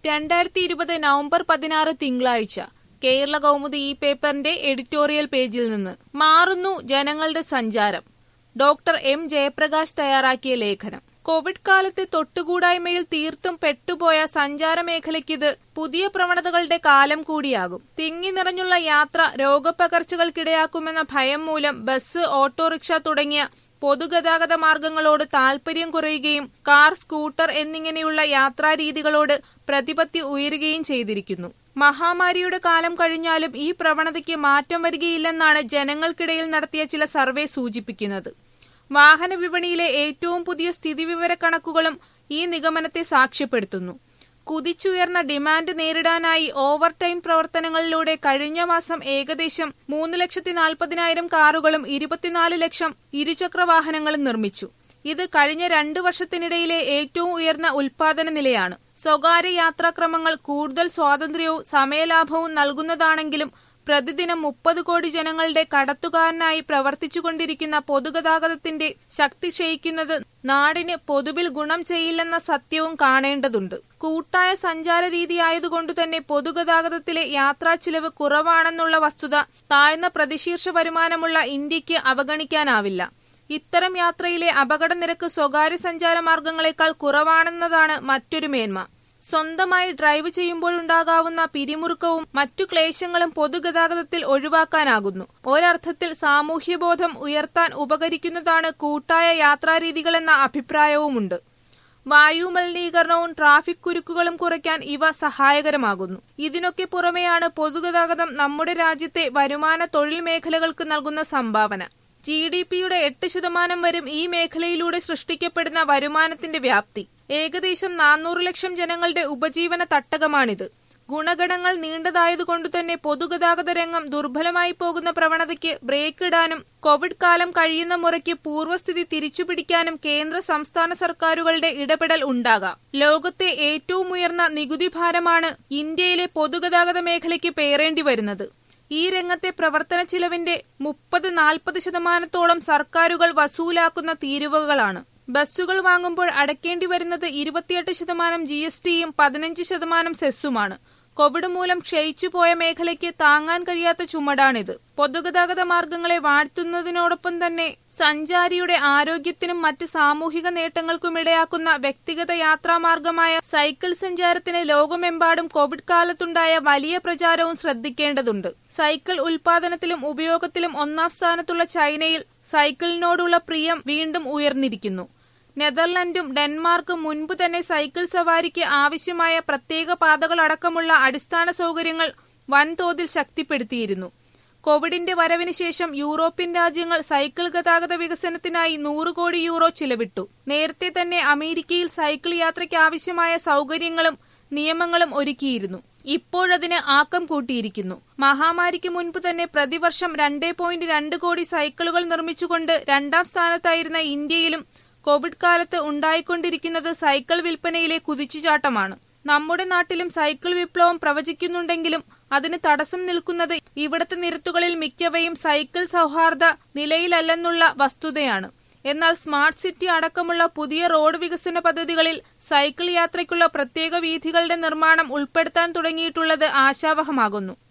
രണ്ടായിരത്തി ഇരുപത് നവംബർ പതിനാറ് തിങ്കളാഴ്ച കേരള കൗമുദി ഈ പേപ്പറിന്റെ എഡിറ്റോറിയൽ പേജിൽ നിന്ന് മാറുന്നു ജനങ്ങളുടെ സഞ്ചാരം ഡോക്ടർ എം ജയപ്രകാശ് തയ്യാറാക്കിയ ലേഖനം കോവിഡ് കാലത്തെ തൊട്ടുകൂടായ്മയിൽ തീർത്തും പെട്ടുപോയ സഞ്ചാര മേഖലയ്ക്കിത് പുതിയ പ്രവണതകളുടെ കാലം കൂടിയാകും തിങ്ങി നിറഞ്ഞുള്ള യാത്ര രോഗപകർച്ചകൾക്കിടയാക്കുമെന്ന ഭയം മൂലം ബസ് ഓട്ടോറിക്ഷ തുടങ്ങിയ പൊതുഗതാഗത മാർഗങ്ങളോട് താൽപര്യം കുറയുകയും കാർ സ്കൂട്ടർ എന്നിങ്ങനെയുള്ള യാത്രാരീതികളോട് പ്രതിപത്തി ഉയരുകയും ചെയ്തിരിക്കുന്നു മഹാമാരിയുടെ കാലം കഴിഞ്ഞാലും ഈ പ്രവണതയ്ക്ക് മാറ്റം വരികയില്ലെന്നാണ് ജനങ്ങൾക്കിടയിൽ നടത്തിയ ചില സർവേ സൂചിപ്പിക്കുന്നത് വാഹന വിപണിയിലെ ഏറ്റവും പുതിയ സ്ഥിതിവിവരക്കണക്കുകളും ഈ നിഗമനത്തെ സാക്ഷ്യപ്പെടുത്തുന്നു കുതിച്ചുയർന്ന ഡിമാൻഡ് നേരിടാനായി ഓവർ ടൈം പ്രവർത്തനങ്ങളിലൂടെ കഴിഞ്ഞ മാസം ഏകദേശം മൂന്ന് ലക്ഷത്തി നാൽപ്പതിനായിരം കാറുകളും ഇരുപത്തിനാല് ലക്ഷം ഇരുചക്ര വാഹനങ്ങളും നിർമ്മിച്ചു ഇത് കഴിഞ്ഞ രണ്ടു വർഷത്തിനിടയിലെ ഏറ്റവും ഉയർന്ന ഉൽപാദന നിലയാണ് സ്വകാര്യ യാത്രാക്രമങ്ങൾ കൂടുതൽ സ്വാതന്ത്ര്യവും സമയലാഭവും നൽകുന്നതാണെങ്കിലും പ്രതിദിനം മുപ്പത് കോടി ജനങ്ങളുടെ കടത്തുകാരനായി പ്രവർത്തിച്ചുകൊണ്ടിരിക്കുന്ന പൊതുഗതാഗതത്തിന്റെ ശക്തി ക്ഷയിക്കുന്നത് നാടിന് പൊതുവിൽ ഗുണം ചെയ്യില്ലെന്ന സത്യവും കാണേണ്ടതുണ്ട് കൂട്ടായ സഞ്ചാര രീതിയായതുകൊണ്ടു തന്നെ പൊതുഗതാഗതത്തിലെ യാത്രാ ചിലവ് കുറവാണെന്നുള്ള വസ്തുത താഴ്ന്ന പ്രതിശീർഷ വരുമാനമുള്ള ഇന്ത്യക്ക് അവഗണിക്കാനാവില്ല ഇത്തരം യാത്രയിലെ അപകട നിരക്ക് സ്വകാര്യ സഞ്ചാര മാർഗങ്ങളെക്കാൾ കുറവാണെന്നതാണ് മറ്റൊരു മേന്മ സ്വന്തമായി ഡ്രൈവ് ചെയ്യുമ്പോഴുണ്ടാകാവുന്ന പിരിമുറുക്കവും മറ്റു ക്ലേശങ്ങളും പൊതുഗതാഗതത്തിൽ ഒഴിവാക്കാനാകുന്നു ഒരർത്ഥത്തിൽ സാമൂഹ്യബോധം ഉയർത്താൻ ഉപകരിക്കുന്നതാണ് കൂട്ടായ യാത്രാരീതികളെന്ന അഭിപ്രായവുമുണ്ട് വായു മലിനീകരണവും ട്രാഫിക് കുരുക്കുകളും കുറയ്ക്കാൻ ഇവ സഹായകരമാകുന്നു ഇതിനൊക്കെ പുറമെയാണ് പൊതുഗതാഗതം നമ്മുടെ രാജ്യത്തെ വരുമാന തൊഴിൽ മേഖലകൾക്ക് നൽകുന്ന സംഭാവന ജി ഡി പിയുടെ എട്ട് ശതമാനം വരും ഈ മേഖലയിലൂടെ സൃഷ്ടിക്കപ്പെടുന്ന വരുമാനത്തിന്റെ വ്യാപ്തി ഏകദേശം നാനൂറ് ലക്ഷം ജനങ്ങളുടെ ഉപജീവന തട്ടകമാണിത് ഗുണഗണങ്ങൾ നീണ്ടതായതുകൊണ്ടു തന്നെ പൊതുഗതാഗത രംഗം ദുർബലമായി പോകുന്ന പ്രവണതയ്ക്ക് ബ്രേക്ക് ഇടാനും കോവിഡ് കാലം കഴിയുന്ന മുറയ്ക്ക് പൂർവ്വസ്ഥിതി തിരിച്ചുപിടിക്കാനും കേന്ദ്ര സംസ്ഥാന സർക്കാരുകളുടെ ഇടപെടൽ ഉണ്ടാകാം ലോകത്തെ ഏറ്റവും ഉയർന്ന നികുതി ഭാരമാണ് ഇന്ത്യയിലെ പൊതുഗതാഗത മേഖലയ്ക്ക് പേറേണ്ടി വരുന്നത് ഈ രംഗത്തെ പ്രവർത്തന ചിലവിന്റെ മുപ്പത് നാൽപ്പത് ശതമാനത്തോളം സർക്കാരുകൾ വസൂലാക്കുന്ന തീരുവകളാണ് ബസ്സുകൾ വാങ്ങുമ്പോൾ അടയ്ക്കേണ്ടി വരുന്നത് ഇരുപത്തിയെട്ട് ശതമാനം ജി എസ് ടിയും പതിനഞ്ച് ശതമാനം സെസ്സുമാണ് കോവിഡ് മൂലം ക്ഷയിച്ചുപോയ മേഖലയ്ക്ക് താങ്ങാൻ കഴിയാത്ത ചുമടാണിത് പൊതുഗതാഗത മാർഗങ്ങളെ വാഴ്ത്തുന്നതിനോടൊപ്പം തന്നെ സഞ്ചാരിയുടെ ആരോഗ്യത്തിനും മറ്റ് സാമൂഹിക നേട്ടങ്ങൾക്കും ഇടയാക്കുന്ന വ്യക്തിഗത യാത്രാമാർഗമായ സൈക്കിൾ സഞ്ചാരത്തിന് ലോകമെമ്പാടും കോവിഡ് കാലത്തുണ്ടായ വലിയ പ്രചാരവും ശ്രദ്ധിക്കേണ്ടതുണ്ട് സൈക്കിൾ ഉൽപാദനത്തിലും ഉപയോഗത്തിലും ഒന്നാം സ്ഥാനത്തുള്ള ചൈനയിൽ സൈക്കിളിനോടുള്ള പ്രിയം വീണ്ടും ഉയർന്നിരിക്കുന്നു നെതർലൻഡും ഡെൻമാർക്കും മുൻപ് തന്നെ സൈക്കിൾ സവാരിക്ക് ആവശ്യമായ പ്രത്യേക പാതകളടക്കമുള്ള അടിസ്ഥാന സൗകര്യങ്ങൾ വൻതോതിൽ ശക്തിപ്പെടുത്തിയിരുന്നു കോവിഡിന്റെ വരവിന് ശേഷം യൂറോപ്യൻ രാജ്യങ്ങൾ സൈക്കിൾ ഗതാഗത വികസനത്തിനായി നൂറ് കോടി യൂറോ ചിലവിട്ടു നേരത്തെ തന്നെ അമേരിക്കയിൽ സൈക്കിൾ യാത്രയ്ക്ക് ആവശ്യമായ സൗകര്യങ്ങളും നിയമങ്ങളും ഒരുക്കിയിരുന്നു ഇപ്പോഴതിന് ആക്കം കൂട്ടിയിരിക്കുന്നു മഹാമാരിക്ക് മുൻപ് തന്നെ പ്രതിവർഷം രണ്ടേ പോയിന്റ് രണ്ട് കോടി സൈക്കിളുകൾ നിർമ്മിച്ചുകൊണ്ട് രണ്ടാം സ്ഥാനത്തായിരുന്ന ഇന്ത്യയിലും കോവിഡ് കാലത്ത് ഉണ്ടായിക്കൊണ്ടിരിക്കുന്നത് സൈക്കിൾ വിൽപ്പനയിലെ കുതിച്ചുചാട്ടമാണ് നമ്മുടെ നാട്ടിലും സൈക്കിൾ വിപ്ലവം പ്രവചിക്കുന്നുണ്ടെങ്കിലും അതിന് തടസ്സം നിൽക്കുന്നത് ഇവിടത്തെ നിരത്തുകളിൽ മിക്കവയും സൈക്കിൾ സൗഹാർദ്ദ നിലയിലല്ലെന്നുള്ള വസ്തുതയാണ് എന്നാൽ സ്മാർട്ട് സിറ്റി അടക്കമുള്ള പുതിയ റോഡ് വികസന പദ്ധതികളിൽ സൈക്കിൾ യാത്രയ്ക്കുള്ള പ്രത്യേക വീഥികളുടെ നിർമ്മാണം ഉൾപ്പെടുത്താൻ തുടങ്ങിയിട്ടുള്ളത് ആശാവഹമാകുന്നു